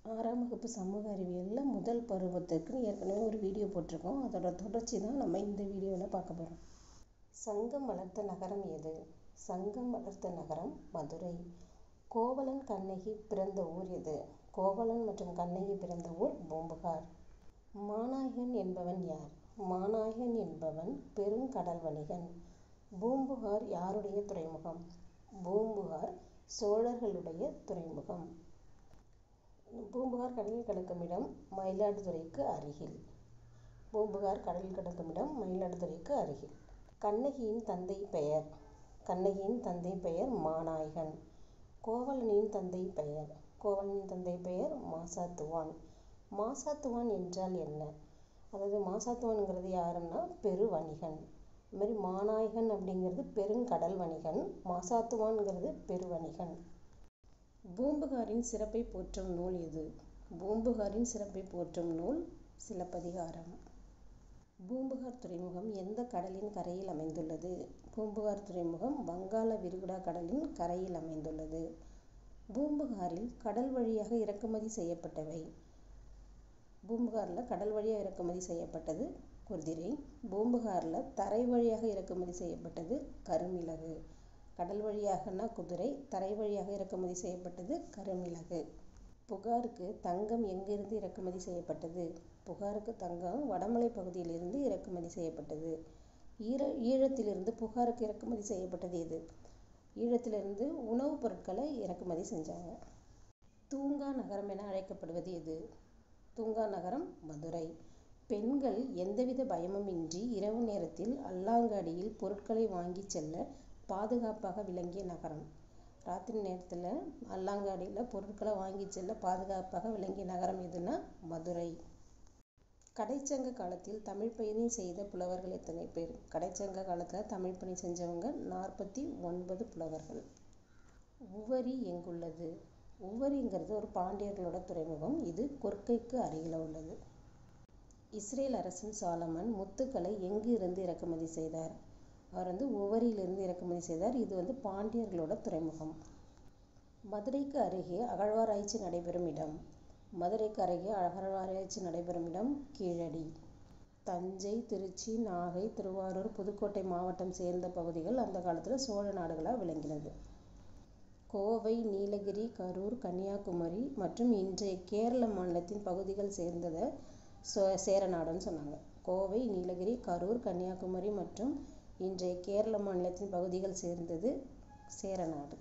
ஆறாம் வகுப்பு சமூக அறிவியலில் முதல் பருவத்துக்கு ஏற்கனவே ஒரு வீடியோ போட்டிருக்கோம் அதோட தொடர்ச்சி தான் நம்ம இந்த வீடியோவில் பார்க்க போகிறோம் சங்கம் வளர்த்த நகரம் எது சங்கம் வளர்த்த நகரம் மதுரை கோவலன் கண்ணகி பிறந்த ஊர் எது கோவலன் மற்றும் கண்ணகி பிறந்த ஊர் பூம்புகார் மாநாயகன் என்பவன் யார் மாநாயகன் என்பவன் பெருங்கடல் வணிகன் பூம்புகார் யாருடைய துறைமுகம் பூம்புகார் சோழர்களுடைய துறைமுகம் பூம்புகார் கடலில் கிடக்கும் இடம் மயிலாடுதுறைக்கு அருகில் பூம்புகார் கடலில் கிடக்கும் இடம் மயிலாடுதுறைக்கு அருகில் கண்ணகியின் தந்தை பெயர் கண்ணகியின் தந்தை பெயர் மாநாயகன் கோவலனின் தந்தை பெயர் கோவலனின் தந்தை பெயர் மாசாத்துவான் மாசாத்துவான் என்றால் என்ன அதாவது மாசாத்துவான்ங்கிறது யாருன்னா பெருவணிகன் அது மாதிரி மாநாயகன் அப்படிங்கிறது பெருங்கடல் வணிகன் மாசாத்துவான்ங்கிறது பெருவணிகன் பூம்புகாரின் சிறப்பை போற்றும் நூல் எது பூம்புகாரின் சிறப்பை போற்றும் நூல் சிலப்பதிகாரம் பூம்புகார் துறைமுகம் எந்த கடலின் கரையில் அமைந்துள்ளது பூம்புகார் துறைமுகம் வங்காள விரிகுடா கடலின் கரையில் அமைந்துள்ளது பூம்புகாரில் கடல் வழியாக இறக்குமதி செய்யப்பட்டவை பூம்புகாரில் கடல் வழியாக இறக்குமதி செய்யப்பட்டது குதிரை பூம்புகாரில் தரை வழியாக இறக்குமதி செய்யப்பட்டது கருமிளகு கடல் வழியாகனா குதிரை தரை வழியாக இறக்குமதி செய்யப்பட்டது கருமிளகு புகாருக்கு தங்கம் எங்கிருந்து இறக்குமதி செய்யப்பட்டது புகாருக்கு தங்கம் வடமலை பகுதியிலிருந்து இறக்குமதி செய்யப்பட்டது ஈர ஈழத்திலிருந்து புகாருக்கு இறக்குமதி செய்யப்பட்டது எது ஈழத்திலிருந்து உணவுப் பொருட்களை இறக்குமதி செஞ்சாங்க தூங்கா நகரம் என அழைக்கப்படுவது எது தூங்கா நகரம் மதுரை பெண்கள் எந்தவித பயமுமின்றி இரவு நேரத்தில் அல்லாங்காடியில் பொருட்களை வாங்கி செல்ல பாதுகாப்பாக விளங்கிய நகரம் ராத்திரி நேரத்தில் அல்லாங்காடியில் பொருட்களை வாங்கி செல்ல பாதுகாப்பாக விளங்கிய நகரம் எதுனா மதுரை கடைச்சங்க காலத்தில் தமிழ் பணி செய்த புலவர்கள் எத்தனை பேர் கடைச்சங்க காலத்தில் தமிழ் பணி செஞ்சவங்க நாற்பத்தி ஒன்பது புலவர்கள் உவரி எங்குள்ளது உவரிங்கிறது ஒரு பாண்டியர்களோட துறைமுகம் இது கொற்கைக்கு அருகில் உள்ளது இஸ்ரேல் அரசன் சாலமன் முத்துக்களை எங்கு இருந்து இறக்குமதி செய்தார் அவர் வந்து உவரியிலிருந்து இறக்குமதி செய்தார் இது வந்து பாண்டியர்களோட துறைமுகம் மதுரைக்கு அருகே அகழ்வாராய்ச்சி நடைபெறும் இடம் மதுரைக்கு அருகே அகழ்வாராய்ச்சி நடைபெறும் இடம் கீழடி தஞ்சை திருச்சி நாகை திருவாரூர் புதுக்கோட்டை மாவட்டம் சேர்ந்த பகுதிகள் அந்த காலத்தில் சோழ நாடுகளாக விளங்கினது கோவை நீலகிரி கரூர் கன்னியாகுமரி மற்றும் இன்றைய கேரள மாநிலத்தின் பகுதிகள் சேர்ந்ததை சோ சேரநாடுன்னு சொன்னாங்க கோவை நீலகிரி கரூர் கன்னியாகுமரி மற்றும் இன்றைய கேரள மாநிலத்தின் பகுதிகள் சேர்ந்தது சேரநாடு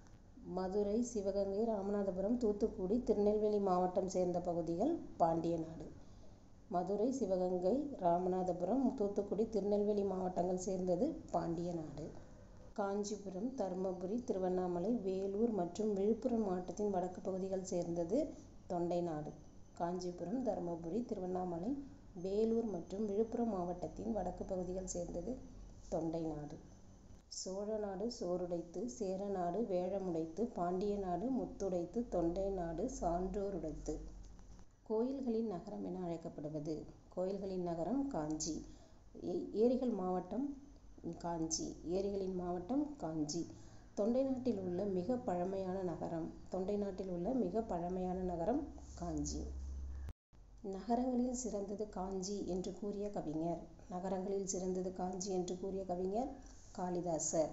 மதுரை சிவகங்கை ராமநாதபுரம் தூத்துக்குடி திருநெல்வேலி மாவட்டம் சேர்ந்த பகுதிகள் பாண்டிய நாடு மதுரை சிவகங்கை ராமநாதபுரம் தூத்துக்குடி திருநெல்வேலி மாவட்டங்கள் சேர்ந்தது பாண்டிய நாடு காஞ்சிபுரம் தருமபுரி திருவண்ணாமலை வேலூர் மற்றும் விழுப்புரம் மாவட்டத்தின் வடக்கு பகுதிகள் சேர்ந்தது தொண்டை நாடு காஞ்சிபுரம் தருமபுரி திருவண்ணாமலை வேலூர் மற்றும் விழுப்புரம் மாவட்டத்தின் வடக்கு பகுதிகள் சேர்ந்தது தொண்டை நாடு சோழ நாடு சோறுடைத்து சேர நாடு வேழமுடைத்து பாண்டிய நாடு முத்துடைத்து தொண்டை நாடு சான்றோருடைத்து கோயில்களின் நகரம் என அழைக்கப்படுவது கோயில்களின் நகரம் காஞ்சி ஏரிகள் மாவட்டம் காஞ்சி ஏரிகளின் மாவட்டம் காஞ்சி தொண்டை நாட்டில் உள்ள மிக பழமையான நகரம் தொண்டை நாட்டில் உள்ள மிக பழமையான நகரம் காஞ்சி நகரங்களில் சிறந்தது காஞ்சி என்று கூறிய கவிஞர் நகரங்களில் சிறந்தது காஞ்சி என்று கூறிய கவிஞர் காளிதாசர்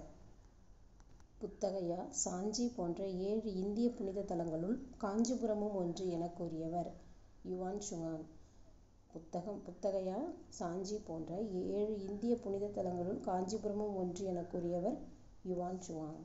புத்தகையா சாஞ்சி போன்ற ஏழு இந்திய புனித தலங்களுள் காஞ்சிபுரமும் ஒன்று என கூறியவர் யுவான் சுங்கான் புத்தகம் புத்தகையா சாஞ்சி போன்ற ஏழு இந்திய புனித தலங்களுள் காஞ்சிபுரமும் ஒன்று என கூறியவர் யுவான் சுவாங்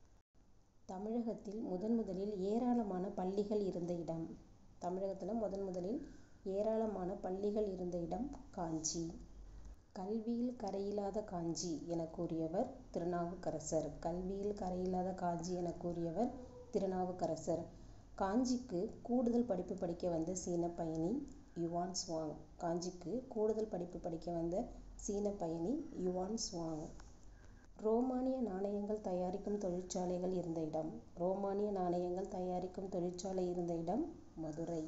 தமிழகத்தில் முதன் முதலில் ஏராளமான பள்ளிகள் இருந்த இடம் தமிழகத்தில் முதன் முதலில் ஏராளமான பள்ளிகள் இருந்த இடம் காஞ்சி கல்வியில் கரையில்லாத காஞ்சி என கூறியவர் திருநாவுக்கரசர் கல்வியில் கரையில்லாத காஞ்சி என கூறியவர் திருநாவுக்கரசர் காஞ்சிக்கு கூடுதல் படிப்பு படிக்க வந்த சீன பயணி யுவான் சுவாங் காஞ்சிக்கு கூடுதல் படிப்பு படிக்க வந்த சீன பயணி யுவான் சுவாங் ரோமானிய நாணயங்கள் தயாரிக்கும் தொழிற்சாலைகள் இருந்த இடம் ரோமானிய நாணயங்கள் தயாரிக்கும் தொழிற்சாலை இருந்த இடம் மதுரை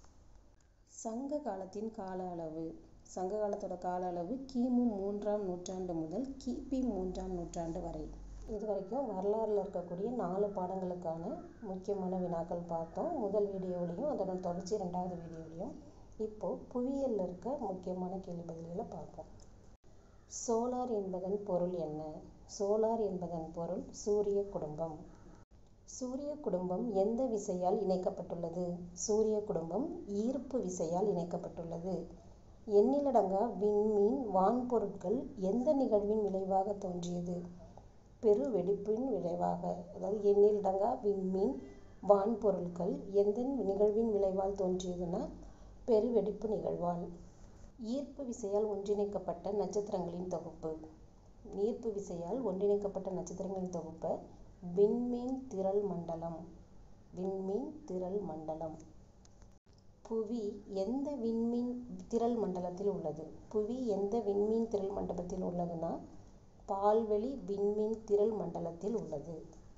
சங்க காலத்தின் கால அளவு சங்க காலத்தோட கால அளவு கிமு மூன்றாம் நூற்றாண்டு முதல் கிபி மூன்றாம் நூற்றாண்டு வரை இது வரைக்கும் வரலாறில் இருக்கக்கூடிய நாலு பாடங்களுக்கான முக்கியமான வினாக்கள் பார்த்தோம் முதல் வீடியோவிலையும் அதோட தொடர்ச்சி ரெண்டாவது வீடியோவிலையும் இப்போது புவியியலில் இருக்க முக்கியமான கேள்வி பதில்களை பார்ப்போம் சோலார் என்பதன் பொருள் என்ன சோலார் என்பதன் பொருள் சூரிய குடும்பம் சூரிய குடும்பம் எந்த விசையால் இணைக்கப்பட்டுள்ளது சூரிய குடும்பம் ஈர்ப்பு விசையால் இணைக்கப்பட்டுள்ளது எண்ணிலடங்கா விண்மீன் வான்பொருட்கள் எந்த நிகழ்வின் விளைவாக தோன்றியது பெரு வெடிப்பின் விளைவாக அதாவது எண்ணிலடங்கா விண்மீன் வான்பொருட்கள் எந்த நிகழ்வின் விளைவால் தோன்றியதுன்னா பெருவெடிப்பு நிகழ்வால் ஈர்ப்பு விசையால் ஒன்றிணைக்கப்பட்ட நட்சத்திரங்களின் தொகுப்பு ஈர்ப்பு விசையால் ஒன்றிணைக்கப்பட்ட நட்சத்திரங்களின் தொகுப்பை விண்மீன் திரள் மண்டலம் விண்மீன் திரள் மண்டலம் புவி எந்த விண்மீன் திரள் மண்டலத்தில் உள்ளது புவி எந்த விண்மீன் திரள் மண்டலத்தில் உள்ளதுன்னா பால்வெளி விண்மீன் திரள் மண்டலத்தில் உள்ளது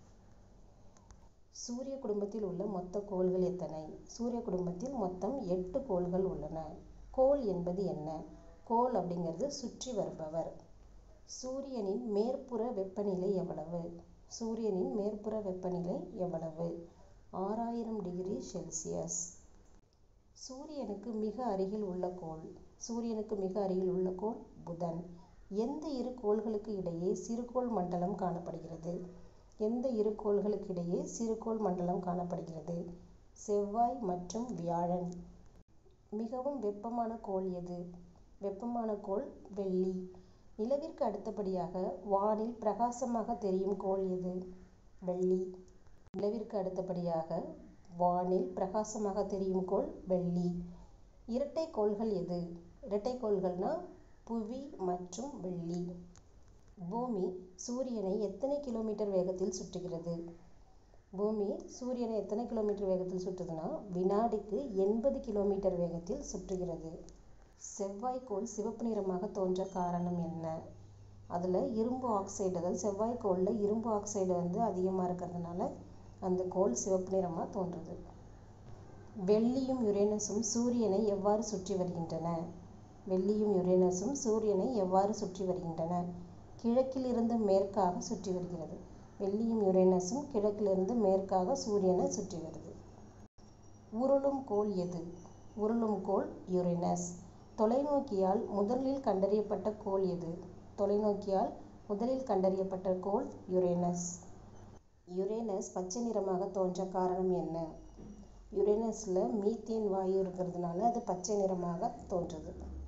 சூரிய குடும்பத்தில் உள்ள மொத்த கோள்கள் எத்தனை சூரிய குடும்பத்தில் மொத்தம் எட்டு கோள்கள் உள்ளன கோள் என்பது என்ன கோள் அப்படிங்கிறது சுற்றி வருபவர் சூரியனின் மேற்புற வெப்பநிலை எவ்வளவு சூரியனின் மேற்புற வெப்பநிலை எவ்வளவு ஆறாயிரம் டிகிரி செல்சியஸ் சூரியனுக்கு மிக அருகில் உள்ள கோள் சூரியனுக்கு மிக அருகில் உள்ள கோள் புதன் எந்த இரு கோள்களுக்கு இடையே சிறுகோள் மண்டலம் காணப்படுகிறது எந்த இரு கோள்களுக்கு இடையே சிறுகோள் மண்டலம் காணப்படுகிறது செவ்வாய் மற்றும் வியாழன் மிகவும் வெப்பமான கோள் எது வெப்பமான கோள் வெள்ளி நிலவிற்கு அடுத்தபடியாக வானில் பிரகாசமாக தெரியும் கோள் எது வெள்ளி நிலவிற்கு அடுத்தபடியாக வானில் பிரகாசமாக தெரியும் கோள் வெள்ளி இரட்டை கோள்கள் எது இரட்டை கோள்கள்னா புவி மற்றும் வெள்ளி பூமி சூரியனை எத்தனை கிலோமீட்டர் வேகத்தில் சுற்றுகிறது பூமி சூரியனை எத்தனை கிலோமீட்டர் வேகத்தில் சுற்றுதுன்னா வினாடிக்கு எண்பது கிலோமீட்டர் வேகத்தில் சுற்றுகிறது செவ்வாய்க்கோள் சிவப்பு நிறமாக தோன்ற காரணம் என்ன அதில் இரும்பு ஆக்சைடு அதாவது செவ்வாய்க்கோளில் இரும்பு ஆக்சைடு வந்து அதிகமாக இருக்கிறதுனால அந்த கோள் சிவப்பு நிறமாக தோன்றுது வெள்ளியும் யுரேனஸும் சூரியனை எவ்வாறு சுற்றி வருகின்றன வெள்ளியும் யுரேனஸும் சூரியனை எவ்வாறு சுற்றி வருகின்றன கிழக்கிலிருந்து மேற்காக சுற்றி வருகிறது வெள்ளியும் யுரேனஸும் கிழக்கிலிருந்து மேற்காக சூரியனை சுற்றி வருது உருளும் கோள் எது உருளும் கோள் யுரேனஸ் தொலைநோக்கியால் முதலில் கண்டறியப்பட்ட கோள் எது தொலைநோக்கியால் முதலில் கண்டறியப்பட்ட கோள் யுரேனஸ் யுரேனஸ் பச்சை நிறமாக தோன்ற காரணம் என்ன யுரேனஸில் மீத்தேன் வாயு இருக்கிறதுனால அது பச்சை நிறமாக தோன்றுது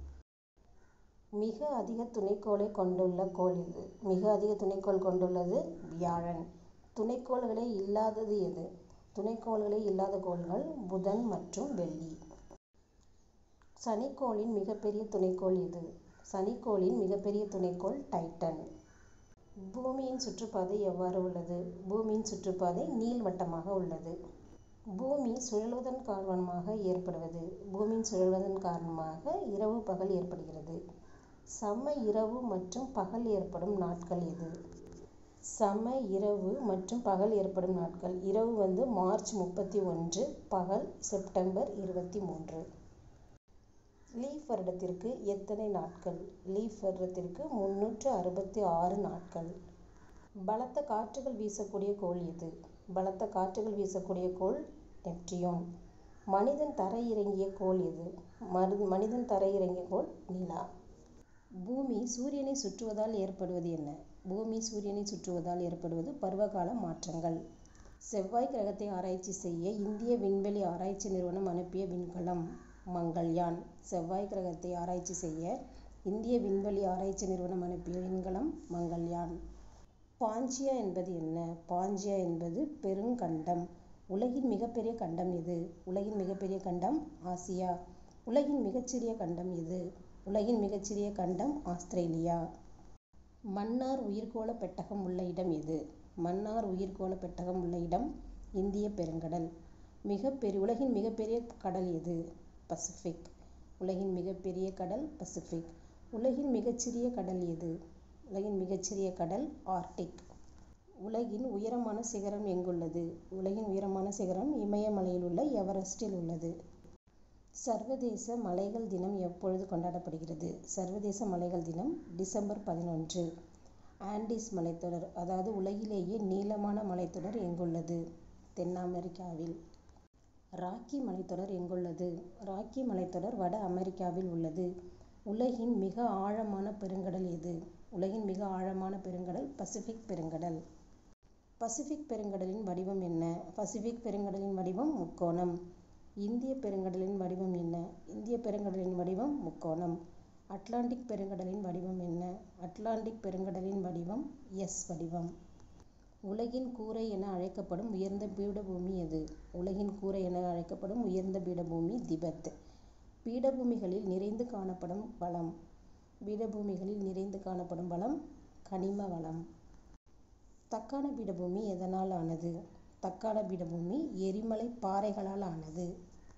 மிக அதிக துணைக்கோளை கொண்டுள்ள கோள் எது மிக அதிக துணைக்கோள் கொண்டுள்ளது வியாழன் துணைக்கோள்களே இல்லாதது எது துணைக்கோள்களே இல்லாத கோள்கள் புதன் மற்றும் வெள்ளி சனிக்கோளின் மிகப்பெரிய துணைக்கோள் எது சனிக்கோளின் மிகப்பெரிய துணைக்கோள் டைட்டன் பூமியின் சுற்றுப்பாதை எவ்வாறு உள்ளது பூமியின் சுற்றுப்பாதை நீள்வட்டமாக உள்ளது பூமி சுழல்வதன் காரணமாக ஏற்படுவது பூமியின் சுழல்வதன் காரணமாக இரவு பகல் ஏற்படுகிறது சம இரவு மற்றும் பகல் ஏற்படும் நாட்கள் எது சம இரவு மற்றும் பகல் ஏற்படும் நாட்கள் இரவு வந்து மார்ச் முப்பத்தி ஒன்று பகல் செப்டம்பர் இருபத்தி மூன்று லீஃப் வருடத்திற்கு எத்தனை நாட்கள் லீஃப் வருடத்திற்கு முன்னூற்று அறுபத்தி ஆறு நாட்கள் பலத்த காற்றுகள் வீசக்கூடிய கோள் எது பலத்த காற்றுகள் வீசக்கூடிய கோள் நெப்டியூன் மனிதன் தரையிறங்கிய கோள் எது மரு மனிதன் தரையிறங்கிய கோள் நிலா பூமி சூரியனை சுற்றுவதால் ஏற்படுவது என்ன பூமி சூரியனை சுற்றுவதால் ஏற்படுவது பருவகால மாற்றங்கள் செவ்வாய் கிரகத்தை ஆராய்ச்சி செய்ய இந்திய விண்வெளி ஆராய்ச்சி நிறுவனம் அனுப்பிய விண்கலம் மங்கள்யான் செவ்வாய் கிரகத்தை ஆராய்ச்சி செய்ய இந்திய விண்வெளி ஆராய்ச்சி நிறுவனம் அனுப்பிய விண்கலம் மங்கள்யான் பாஞ்சியா என்பது என்ன பாஞ்சியா என்பது பெருங்கண்டம் உலகின் மிகப்பெரிய கண்டம் எது உலகின் மிகப்பெரிய கண்டம் ஆசியா உலகின் மிகச்சிறிய கண்டம் எது உலகின் மிகச்சிறிய கண்டம் ஆஸ்திரேலியா மன்னார் உயிர்கோள பெட்டகம் உள்ள இடம் எது மன்னார் உயிர்கோள பெட்டகம் உள்ள இடம் இந்திய பெருங்கடல் மிகப்பெரிய உலகின் மிகப்பெரிய கடல் எது பசிபிக் உலகின் மிகப்பெரிய கடல் பசிபிக் உலகின் மிகச்சிறிய கடல் எது உலகின் மிகச்சிறிய கடல் ஆர்டிக் உலகின் உயரமான சிகரம் எங்குள்ளது உலகின் உயரமான சிகரம் இமயமலையில் உள்ள எவரெஸ்டில் உள்ளது சர்வதேச மலைகள் தினம் எப்பொழுது கொண்டாடப்படுகிறது சர்வதேச மலைகள் தினம் டிசம்பர் பதினொன்று ஆண்டீஸ் மலைத்தொடர் அதாவது உலகிலேயே நீளமான மலைத்தொடர் எங்குள்ளது தென் அமெரிக்காவில் ராக்கி மலைத்தொடர் எங்குள்ளது ராக்கி மலைத்தொடர் வட அமெரிக்காவில் உள்ளது உலகின் மிக ஆழமான பெருங்கடல் எது உலகின் மிக ஆழமான பெருங்கடல் பசிபிக் பெருங்கடல் பசிபிக் பெருங்கடலின் வடிவம் என்ன பசிபிக் பெருங்கடலின் வடிவம் முக்கோணம் இந்திய பெருங்கடலின் வடிவம் என்ன இந்திய பெருங்கடலின் வடிவம் முக்கோணம் அட்லாண்டிக் பெருங்கடலின் வடிவம் என்ன அட்லாண்டிக் பெருங்கடலின் வடிவம் எஸ் வடிவம் உலகின் கூரை என அழைக்கப்படும் உயர்ந்த பீடபூமி எது உலகின் கூரை என அழைக்கப்படும் உயர்ந்த பீடபூமி திபெத் பீடபூமிகளில் நிறைந்து காணப்படும் வளம் பீடபூமிகளில் நிறைந்து காணப்படும் வளம் கனிம வளம் தக்கான பீடபூமி எதனால் ஆனது தக்கான பீடபூமி எரிமலை பாறைகளால் ஆனது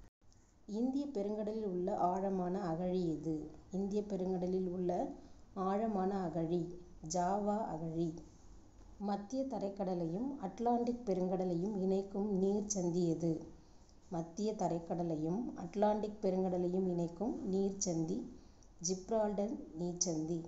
இந்திய பெருங்கடலில் உள்ள ஆழமான அகழி எது இந்திய பெருங்கடலில் உள்ள ஆழமான அகழி ஜாவா அகழி மத்திய தரைக்கடலையும் அட்லாண்டிக் பெருங்கடலையும் இணைக்கும் நீர்ச்சந்தி எது மத்திய தரைக்கடலையும் அட்லாண்டிக் பெருங்கடலையும் இணைக்கும் நீர்ச்சந்தி ஜிப்ரால்டர் நீர்ச்சந்தி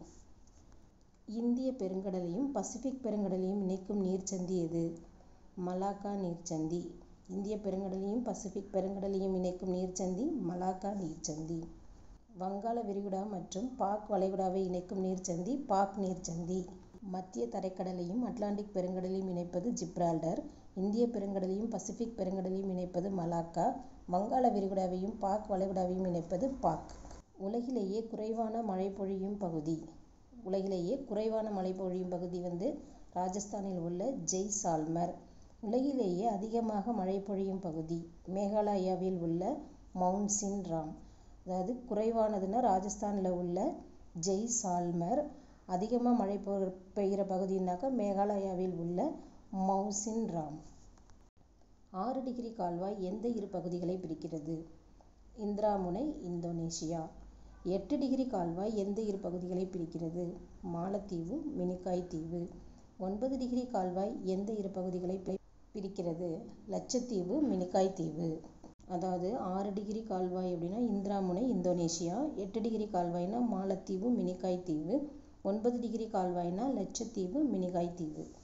இந்திய பெருங்கடலையும் பசிபிக் பெருங்கடலையும் இணைக்கும் நீர்ச்சந்தி எது மலாக்கா நீர்ச்சந்தி இந்திய பெருங்கடலையும் பசிபிக் பெருங்கடலையும் இணைக்கும் நீர்ச்சந்தி மலாக்கா நீர்ச்சந்தி வங்காள விரிகுடா மற்றும் பாக் வளைகுடாவை இணைக்கும் நீர்ச்சந்தி பாக் நீர்ச்சந்தி மத்திய தரைக்கடலையும் அட்லாண்டிக் பெருங்கடலையும் இணைப்பது ஜிப்ரால்டர் இந்திய பெருங்கடலையும் பசிபிக் பெருங்கடலையும் இணைப்பது மலாக்கா வங்காள விரிகுடாவையும் பாக் வளைகுடாவையும் இணைப்பது பாக் உலகிலேயே குறைவான மழை பொழியும் பகுதி உலகிலேயே குறைவான மழை பொழியும் பகுதி வந்து ராஜஸ்தானில் உள்ள ஜெய்சால்மர் உலகிலேயே அதிகமாக மழை பொழியும் பகுதி மேகாலயாவில் உள்ள மவுண்ட் சின்ராம் அதாவது குறைவானதுன்னா ராஜஸ்தானில் உள்ள ஜெய்சால்மர் அதிகமாக மழை பொ பெய்கிற பகுதினாக்கா மேகாலயாவில் உள்ள மவுசின் ராம் ஆறு டிகிரி கால்வாய் எந்த இரு பகுதிகளை பிரிக்கிறது இந்திராமுனை இந்தோனேஷியா எட்டு டிகிரி கால்வாய் எந்த இரு பகுதிகளை பிரிக்கிறது மாலத்தீவு மினிக்காய் தீவு ஒன்பது டிகிரி கால்வாய் எந்த இரு பகுதிகளை பிரிக்கிறது லட்சத்தீவு மினிக்காய் தீவு அதாவது ஆறு டிகிரி கால்வாய் அப்படின்னா இந்திராமுனை இந்தோனேஷியா எட்டு டிகிரி கால்வாய்னா மாலத்தீவு மினிக்காய் தீவு ஒன்பது டிகிரி கால்வாய்னா லட்சத்தீவு மினிகாய் தீவு